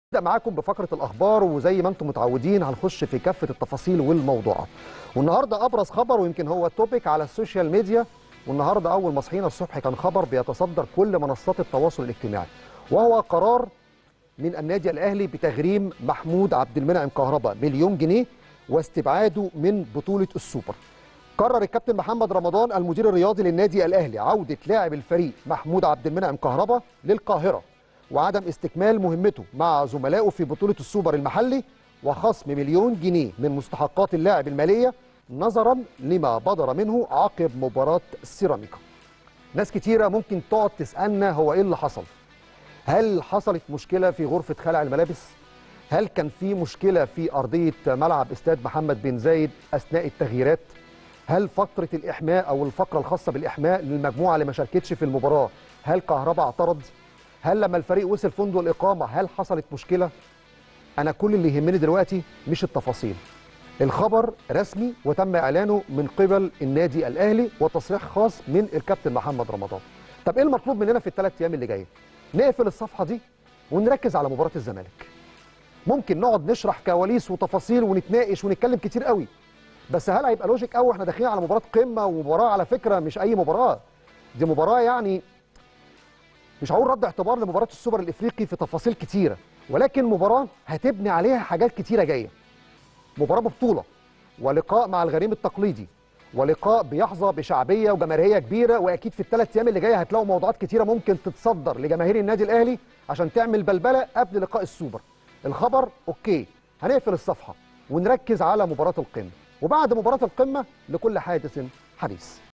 نبدا معاكم بفقره الاخبار وزي ما انتم متعودين هنخش في كافه التفاصيل والموضوعات والنهارده ابرز خبر ويمكن هو توبيك على السوشيال ميديا والنهارده اول ما صحينا الصبح كان خبر بيتصدر كل منصات التواصل الاجتماعي وهو قرار من النادي الاهلي بتغريم محمود عبد المنعم كهربا مليون جنيه واستبعاده من بطوله السوبر قرر الكابتن محمد رمضان المدير الرياضي للنادي الاهلي عوده لاعب الفريق محمود عبد المنعم كهربا للقاهره وعدم استكمال مهمته مع زملائه في بطولة السوبر المحلي وخصم مليون جنيه من مستحقات اللاعب المالية نظرا لما بدر منه عقب مباراة سيراميكا ناس كتيرة ممكن تقعد تسألنا هو إيه اللي حصل هل حصلت مشكلة في غرفة خلع الملابس هل كان في مشكلة في أرضية ملعب استاد محمد بن زايد أثناء التغييرات هل فترة الإحماء أو الفقرة الخاصة بالإحماء للمجموعة اللي ما شاركتش في المباراة هل كهربا اعترض هل لما الفريق وصل فندق الإقامة هل حصلت مشكلة؟ أنا كل اللي يهمني دلوقتي مش التفاصيل. الخبر رسمي وتم إعلانه من قبل النادي الأهلي وتصريح خاص من الكابتن محمد رمضان. طب إيه المطلوب مننا في الثلاث أيام اللي جاية؟ نقفل الصفحة دي ونركز على مباراة الزمالك. ممكن نقعد نشرح كواليس وتفاصيل ونتناقش ونتكلم كتير قوي. بس هل هيبقى لوجيك قوي احنا داخلين على مباراة قمة ومباراة على فكرة مش أي مباراة. دي مباراة يعني مش هقول رد اعتبار لمباراه السوبر الافريقي في تفاصيل كتيره ولكن مباراه هتبني عليها حاجات كتيره جايه مباراه ببطوله ولقاء مع الغريم التقليدي ولقاء بيحظى بشعبيه وجماهيريه كبيره واكيد في الثلاث ايام اللي جايه هتلاقوا موضوعات كتيره ممكن تتصدر لجماهير النادي الاهلي عشان تعمل بلبله قبل لقاء السوبر الخبر اوكي هنقفل الصفحه ونركز على مباراه القمه وبعد مباراه القمه لكل حادث حديث